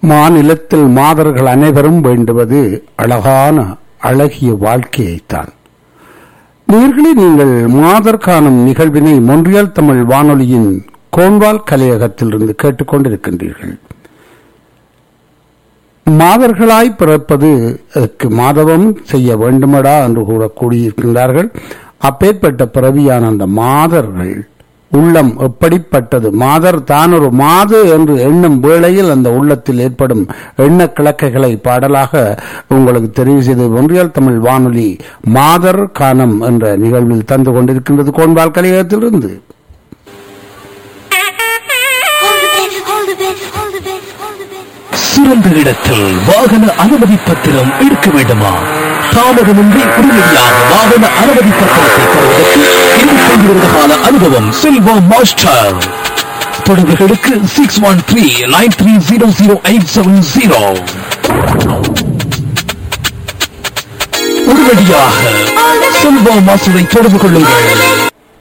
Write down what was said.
மாநிலத்தில் மாதர்கள் அனைவரும் வேண்டுவது அழகான அழகிய வாழ்க்கையைத்தான் நேர்களே நீங்கள் மாதர் காணும் நிகழ்வினை மொன்றியல் தமிழ் வானொலியின் கோன்வால் கலையகத்திலிருந்து கேட்டுக்கொண்டிருக்கின்றீர்கள் மாதர்களாய் பிறப்பது அதற்கு மாதவம் செய்ய வேண்டுமடா என்று கூட கூடியிருக்கின்றார்கள் அப்பேற்பட்ட பிறவியான அந்த மாதர்கள் உள்ளம் எப்படிப்பட்டது மாதர் தான் ஒரு மாது என்று எண்ணும் வேளையில் அந்த உள்ளத்தில் ஏற்படும் எண்ண கிழக்கைகளை பாடலாக உங்களுக்கு தெரிவு செய்து ஒன்றியல் தமிழ் வானொலி மாதர் கானம் என்ற நிகழ்வில் தந்து கொண்டிருக்கின்றது கோன்பால் கலையகத்திலிருந்து Hold the bed, hold the bed, hold the bed, hold the bed. சிறந்த இடத்தில் வாகன அனுமதி பத்திரம் எடுக்க வேண்டுமா தாமதமின்றி உடனடியாக வாகன அனுமதி பத்திரத்தை பெறுவதற்கு இருபத்தைந்து வருட கால அனுபவம் செல்வா மாஸ்டர் தொடர்புகளுக்கு six one three nine three zero zero eight seven zero உடனடியாக செல்வா மாஸ்டரை தொடர்பு கொள்ளுங்கள்